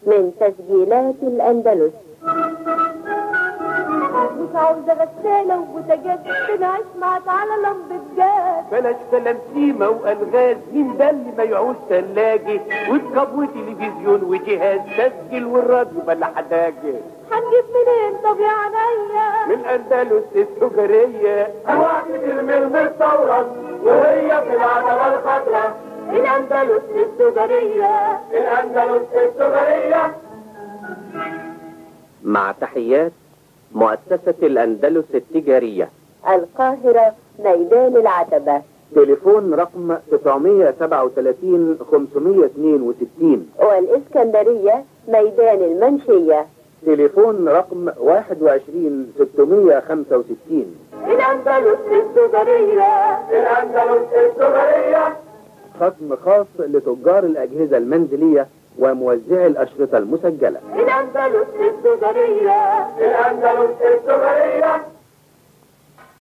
من تسجيلات الأندلس مش عاوزة غسالة وبوتاجاز تنعش معاك على لمبة جاز بلاش كلام سيما والغاز مين ده اللي ما يعوز ثلاجه وكاب وتلفزيون وجهاز سجل والراديو بلا حداجه هنجيب منين طب يا عينيا من اندلس السجريه هواجد المرمى الثورة وهي في العتبة الخضراء الأندلس السجرية الاندلس السجريه مع تحيات مؤسسة الأندلس التجارية القاهرة ميدان العتبة تليفون رقم 937 562 والإسكندرية ميدان المنشية تليفون رقم 21 665 الأندلس السجرية الاندلس السجريه خصم خاص لتجار الأجهزة المنزلية وموزعي الأشرطة المسجلة الأندلس السجرية الاندلس السجريه